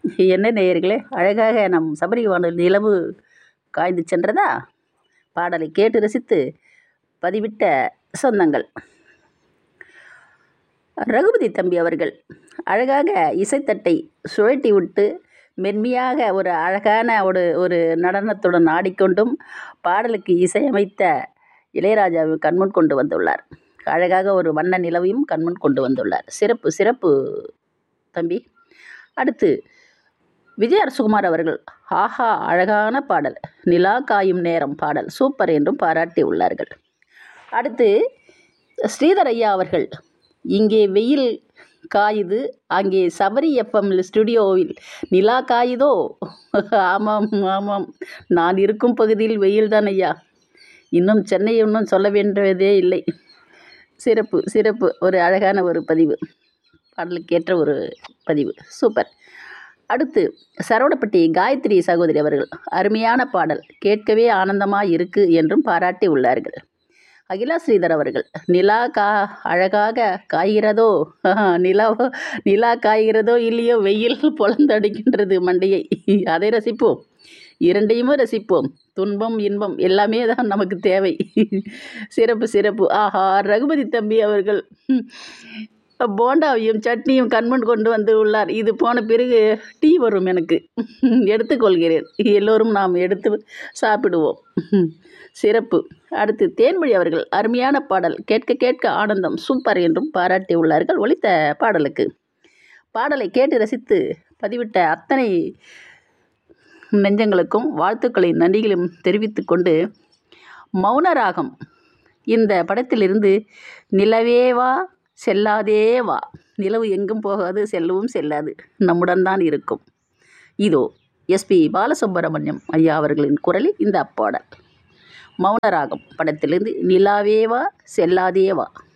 என்ன நேயர்களே அழகாக நம் சபரி வானொலி நிலவு காய்ந்து சென்றதா பாடலை கேட்டு ரசித்து பதிவிட்ட சொந்தங்கள் ரகுபதி தம்பி அவர்கள் அழகாக இசைத்தட்டை சுழட்டி விட்டு மென்மையாக ஒரு அழகான ஒரு ஒரு நடனத்துடன் ஆடிக்கொண்டும் பாடலுக்கு இசையமைத்த இளையராஜாவை கண்முன் கொண்டு வந்துள்ளார் அழகாக ஒரு வண்ண நிலவையும் கண்முன் கொண்டு வந்துள்ளார் சிறப்பு சிறப்பு தம்பி அடுத்து விஜய் அரசுகுமார் அவர்கள் ஆஹா அழகான பாடல் நிலா காயும் நேரம் பாடல் சூப்பர் என்றும் பாராட்டி உள்ளார்கள் அடுத்து ஸ்ரீதர் ஐயா அவர்கள் இங்கே வெயில் காயுது அங்கே சபரி எஃப்எம் ஸ்டுடியோவில் நிலா காயுதோ ஆமாம் ஆமாம் நான் இருக்கும் பகுதியில் வெயில் தான் ஐயா இன்னும் சென்னை இன்னும் சொல்ல வேண்டியதே இல்லை சிறப்பு சிறப்பு ஒரு அழகான ஒரு பதிவு பாடலுக்கேற்ற ஒரு பதிவு சூப்பர் அடுத்து சரவணப்பட்டி காயத்ரி சகோதரி அவர்கள் அருமையான பாடல் கேட்கவே ஆனந்தமாக இருக்கு என்றும் பாராட்டி உள்ளார்கள் அகிலா ஸ்ரீதர் அவர்கள் நிலா கா அழகாக காய்கிறதோ நிலா நிலா காய்கிறதோ இல்லையோ வெயில் பொழந்தடிக்கின்றது மண்டையை அதை ரசிப்போம் இரண்டையுமே ரசிப்போம் துன்பம் இன்பம் எல்லாமே தான் நமக்கு தேவை சிறப்பு சிறப்பு ஆஹா ரகுபதி தம்பி அவர்கள் போண்டாவையும் சட்னியும் கண்முன் கொண்டு வந்து உள்ளார் இது போன பிறகு டீ வரும் எனக்கு எடுத்துக்கொள்கிறேன் எல்லோரும் நாம் எடுத்து சாப்பிடுவோம் சிறப்பு அடுத்து தேன்மொழி அவர்கள் அருமையான பாடல் கேட்க கேட்க ஆனந்தம் சூப்பர் என்றும் பாராட்டி உள்ளார்கள் ஒலித்த பாடலுக்கு பாடலை கேட்டு ரசித்து பதிவிட்ட அத்தனை நெஞ்சங்களுக்கும் வாழ்த்துக்களை நன்றிகளும் தெரிவித்து கொண்டு மௌனராகம் இந்த படத்திலிருந்து நிலவேவா செல்லாதே வா நிலவு எங்கும் போகாது செல்லவும் செல்லாது நம்முடன் தான் இருக்கும் இதோ எஸ்பி பாலசுப்ரமணியம் ஐயா அவர்களின் குரலில் இந்த பாடல் மௌனராகம் படத்திலிருந்து நிலாவேவா செல்லாதே வா